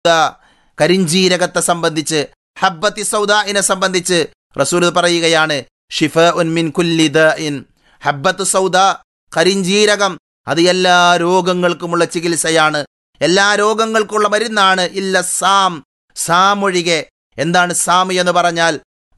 കരിഞ്ചീരകത്തെ സംബന്ധിച്ച് ഹബ്ബത്തി സൗദാഇനെ സംബന്ധിച്ച് റസൂൽ പറയുകയാണ് ഷിഫ ഉൻ മിൻ കുല്ലി ദഇൻ ഹബ്ബത്ത് സൗദ കരിഞ്ചീരകം അത് എല്ലാ രോഗങ്ങൾക്കുമുള്ള ചികിത്സയാണ് എല്ലാ രോഗങ്ങൾക്കുള്ള മരുന്നാണ് ഇല്ല സാം സാം ഒഴികെ എന്താണ് സാം എന്ന് പറഞ്ഞാൽ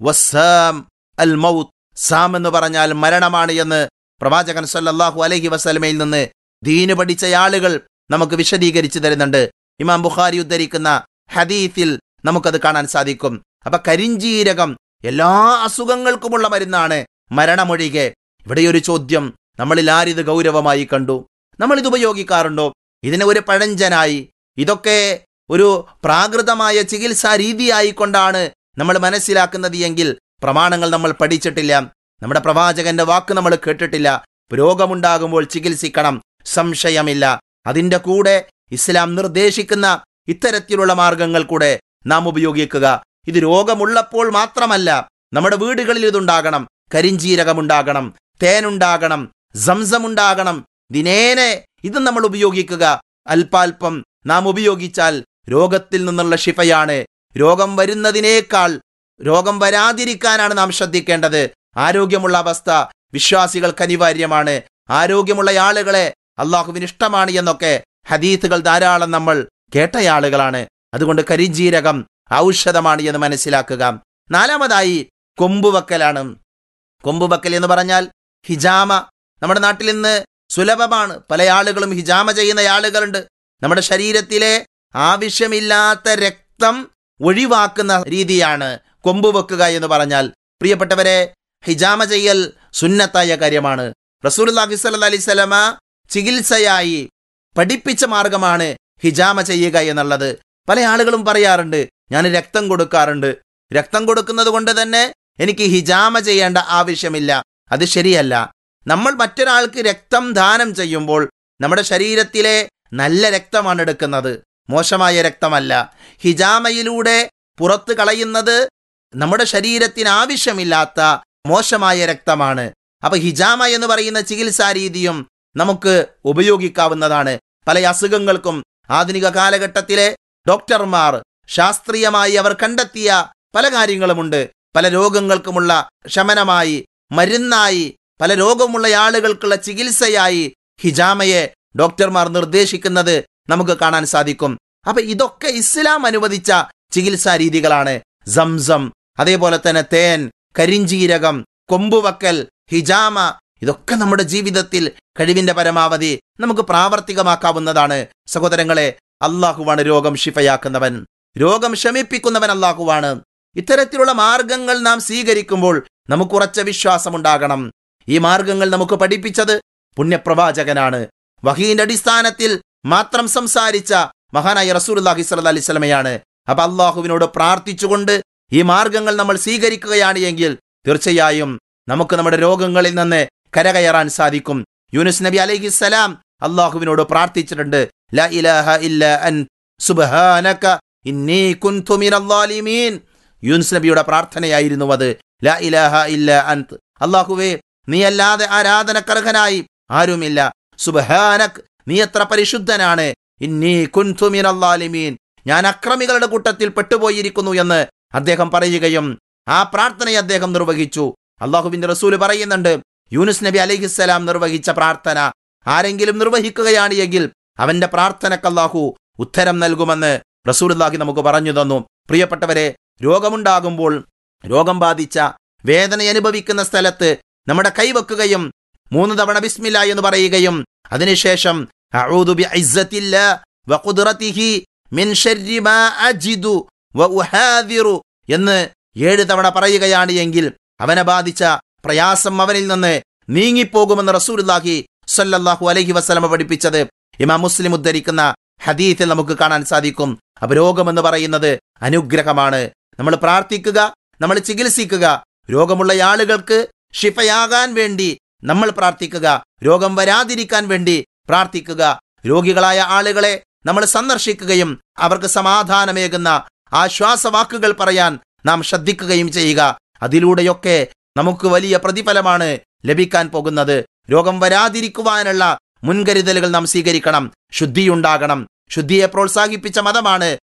വസാം അൽ മൗത്ത് സാം എന്ന് പറഞ്ഞാൽ മരണമാണ് എന്ന് പ്രവാചകൻ സല്ലല്ലാഹു അലൈഹി വസല്ലമയിൽ നിന്ന് ദീന് പഠിച്ച ആളുകൾ നമുക്ക് വിശദീകരിച്ചു തരുന്നുണ്ട് ഇമാം ബുഖാരി ഉദ്ധരിക്കുന്ന ഹദീത്തിൽ നമുക്കത് കാണാൻ സാധിക്കും അപ്പൊ കരിഞ്ചീരകം എല്ലാ അസുഖങ്ങൾക്കുമുള്ള മരുന്നാണ് മരണമൊഴികെ ഇവിടെ ഒരു ചോദ്യം നമ്മളിൽ ആരിത് ഗൗരവമായി കണ്ടു നമ്മൾ ഇത് ഉപയോഗിക്കാറുണ്ടോ ഇതിനെ ഒരു പഴഞ്ചനായി ഇതൊക്കെ ഒരു പ്രാകൃതമായ ചികിത്സാ രീതിയായിക്കൊണ്ടാണ് നമ്മൾ മനസ്സിലാക്കുന്നത് എങ്കിൽ പ്രമാണങ്ങൾ നമ്മൾ പഠിച്ചിട്ടില്ല നമ്മുടെ പ്രവാചകന്റെ വാക്ക് നമ്മൾ കേട്ടിട്ടില്ല രോഗമുണ്ടാകുമ്പോൾ ചികിത്സിക്കണം സംശയമില്ല അതിന്റെ കൂടെ ഇസ്ലാം നിർദ്ദേശിക്കുന്ന ഇത്തരത്തിലുള്ള മാർഗങ്ങൾ കൂടെ നാം ഉപയോഗിക്കുക ഇത് രോഗമുള്ളപ്പോൾ മാത്രമല്ല നമ്മുടെ വീടുകളിൽ ഇതുണ്ടാകണം കരിഞ്ചീരകമുണ്ടാകണം തേനുണ്ടാകണം സംസമുണ്ടാകണം ദിനേനെ ഇത് നമ്മൾ ഉപയോഗിക്കുക അല്പാൽപം നാം ഉപയോഗിച്ചാൽ രോഗത്തിൽ നിന്നുള്ള ഷിഫയാണ് രോഗം വരുന്നതിനേക്കാൾ രോഗം വരാതിരിക്കാനാണ് നാം ശ്രദ്ധിക്കേണ്ടത് ആരോഗ്യമുള്ള അവസ്ഥ വിശ്വാസികൾക്ക് അനിവാര്യമാണ് ആരോഗ്യമുള്ള ആളുകളെ അള്ളാഹുവിന് ഇഷ്ടമാണ് എന്നൊക്കെ ഹദീത്തുകൾ ധാരാളം നമ്മൾ കേട്ടയാളുകളാണ് അതുകൊണ്ട് കരിഞ്ജീരകം ഔഷധമാണ് എന്ന് മനസ്സിലാക്കുക നാലാമതായി കൊമ്പുവക്കലാണ് കൊമ്പുവക്കൽ എന്ന് പറഞ്ഞാൽ ഹിജാമ നമ്മുടെ നാട്ടിൽ ഇന്ന് സുലഭമാണ് പല ആളുകളും ഹിജാമ ചെയ്യുന്ന ആളുകളുണ്ട് നമ്മുടെ ശരീരത്തിലെ ആവശ്യമില്ലാത്ത രക്തം ഒഴിവാക്കുന്ന രീതിയാണ് കൊമ്പ് വെക്കുക എന്ന് പറഞ്ഞാൽ പ്രിയപ്പെട്ടവരെ ഹിജാമ ചെയ്യൽ സുന്നത്തായ കാര്യമാണ് റസൂലുള്ളാഹി സ്വല്ലല്ലാഹി അലൈഹി സ്വലമ ചികിത്സയായി പഠിപ്പിച്ച മാർഗമാണ് ഹിജാമ ചെയ്യുക എന്നുള്ളത് പല ആളുകളും പറയാറുണ്ട് ഞാൻ രക്തം കൊടുക്കാറുണ്ട് രക്തം കൊടുക്കുന്നത് കൊണ്ട് തന്നെ എനിക്ക് ഹിജാമ ചെയ്യേണ്ട ആവശ്യമില്ല അത് ശരിയല്ല നമ്മൾ മറ്റൊരാൾക്ക് രക്തം ദാനം ചെയ്യുമ്പോൾ നമ്മുടെ ശരീരത്തിലെ നല്ല രക്തമാണ് എടുക്കുന്നത് മോശമായ രക്തമല്ല ഹിജാമയിലൂടെ പുറത്തു കളയുന്നത് നമ്മുടെ ശരീരത്തിന് ആവശ്യമില്ലാത്ത മോശമായ രക്തമാണ് അപ്പൊ ഹിജാമ എന്ന് പറയുന്ന ചികിത്സാ രീതിയും നമുക്ക് ഉപയോഗിക്കാവുന്നതാണ് പല അസുഖങ്ങൾക്കും ആധുനിക കാലഘട്ടത്തിലെ ഡോക്ടർമാർ ശാസ്ത്രീയമായി അവർ കണ്ടെത്തിയ പല കാര്യങ്ങളുമുണ്ട് പല രോഗങ്ങൾക്കുമുള്ള ശമനമായി മരുന്നായി പല രോഗമുള്ള ആളുകൾക്കുള്ള ചികിത്സയായി ഹിജാമയെ ഡോക്ടർമാർ നിർദ്ദേശിക്കുന്നത് നമുക്ക് കാണാൻ സാധിക്കും അപ്പൊ ഇതൊക്കെ ഇസ്ലാം അനുവദിച്ച ചികിത്സാ രീതികളാണ് സംസം അതേപോലെ തന്നെ തേൻ കരിഞ്ചീരകം കൊമ്പുവക്കൽ ഹിജാമ ഇതൊക്കെ നമ്മുടെ ജീവിതത്തിൽ കഴിവിന്റെ പരമാവധി നമുക്ക് പ്രാവർത്തികമാക്കാവുന്നതാണ് സഹോദരങ്ങളെ അള്ളാഹുവാണ് രോഗം ഷിഫയാക്കുന്നവൻ രോഗം ശമിപ്പിക്കുന്നവൻ അള്ളാഹുവാണ് ഇത്തരത്തിലുള്ള മാർഗങ്ങൾ നാം സ്വീകരിക്കുമ്പോൾ നമുക്ക് ഉറച്ച വിശ്വാസമുണ്ടാകണം ഈ മാർഗങ്ങൾ നമുക്ക് പഠിപ്പിച്ചത് പുണ്യപ്രവാചകനാണ് വഹീന്റെ അടിസ്ഥാനത്തിൽ മാത്രം സംസാരിച്ച മഹാനായ റസൂലുള്ളാഹി സ്വല്ലല്ലാഹി അലൈഹി വസല്ലമയാണ് അപ്പൊ അള്ളാഹുവിനോട് പ്രാർത്ഥിച്ചുകൊണ്ട് ഈ മാർഗങ്ങൾ നമ്മൾ സ്വീകരിക്കുകയാണ് എങ്കിൽ തീർച്ചയായും നമുക്ക് നമ്മുടെ രോഗങ്ങളിൽ നിന്ന് കരകയറാൻ സാധിക്കും യൂനുസ് നബി അലൈഹിസ്സലാം അള്ളാഹുവിനോട് പ്രാർത്ഥിച്ചിട്ടുണ്ട് ലാ ഇലാഹ ഇല്ല അൻ സുബ്ഹാനക ഇന്നി കുൻതു മിനൽ ളാലിമീൻ യൂനുസ് നബിയുടെ പ്രാർത്ഥനയായിരുന്നു അത് ലാ ഇലാഹ ഇല്ല അൻത് അള്ളാഹുവേ നീ അല്ലാതെ ആരാധനക്കർഹനായി ആരുമില്ല സുബ്ഹാനക് നീ എത്ര പരിശുദ്ധനാണ് ഇന്നി കുൻതു മിനൽ ളാലിമീൻ ഞാൻ അക്രമികളുടെ കൂട്ടത്തിൽ പെട്ടുപോയിരിക്കുന്നു എന്ന് അദ്ദേഹം പറയുകയും ആ പ്രാർത്ഥനയെ അദ്ദേഹം നിർവഹിച്ചു അള്ളാഹുവിന്റെ റസൂല് പറയുന്നുണ്ട് യൂനുസ് നബി അലൈഹിസ്സലാം നിർവഹിച്ച പ്രാർത്ഥന ആരെങ്കിലും നിർവഹിക്കുകയാണ് എങ്കിൽ അവന്റെ പ്രാർത്ഥനക്ക് അള്ളാഹു ഉത്തരം നൽകുമെന്ന് റസൂലുള്ളാഹി നമുക്ക് പറഞ്ഞു തന്നു പ്രിയപ്പെട്ടവരെ രോഗമുണ്ടാകുമ്പോൾ രോഗം ബാധിച്ച വേദന അനുഭവിക്കുന്ന സ്ഥലത്ത് നമ്മുടെ കൈവെക്കുകയും മൂന്ന് തവണ ബിസ്മില്ല എന്ന് പറയുകയും അതിനുശേഷം അഊദു ബിഇസ്സത്തില്ലാ വഖുദ്റതിഹി മിൻ ശർരി മാ അജിദു വഉഹാദിറു എന്ന് ഏഴ് തവണ പറയുകയാണ് എങ്കിൽ അവനെ ബാധിച്ച പ്രയാസം അവനിൽ നിന്ന് നീങ്ങിപ്പോകുമെന്ന് റസൂലുള്ളാഹി സല്ലല്ലാഹു അലൈഹി വസല്ലമ പഠിപ്പിച്ചത് ഇമാം മുസ്ലിം ഉദ്ധരിക്കുന്ന ഹദീത്തിൽ നമുക്ക് കാണാൻ സാധിക്കും അപ്പൊ രോഗമെന്ന് പറയുന്നത് അനുഗ്രഹമാണ് നമ്മൾ പ്രാർത്ഥിക്കുക നമ്മൾ ചികിത്സിക്കുക രോഗമുള്ള ആളുകൾക്ക് ഷിഫയാകാൻ വേണ്ടി നമ്മൾ പ്രാർത്ഥിക്കുക രോഗം വരാതിരിക്കാൻ വേണ്ടി പ്രാർത്ഥിക്കുക രോഗികളായ ആളുകളെ നമ്മൾ സന്ദർശിക്കുകയും അവർക്ക് സമാധാനമേകുന്ന ആശ്വാസവാക്കുകൾ പറയാൻ നാം ശ്രദ്ധിക്കുകയും ചെയ്യുക അതിലൂടെയൊക്കെ നമുക്ക് വലിയ പ്രതിഫലമാണ് ലഭിക്കാൻ പോകുന്നത് രോഗം വരാതിരിക്കുവാനുള്ള മുൻകരുതലുകൾ നാം സ്വീകരിക്കണം ശുദ്ധിയുണ്ടാകണം ശുദ്ധിയെ പ്രോത്സാഹിപ്പിച്ച മതമാണ്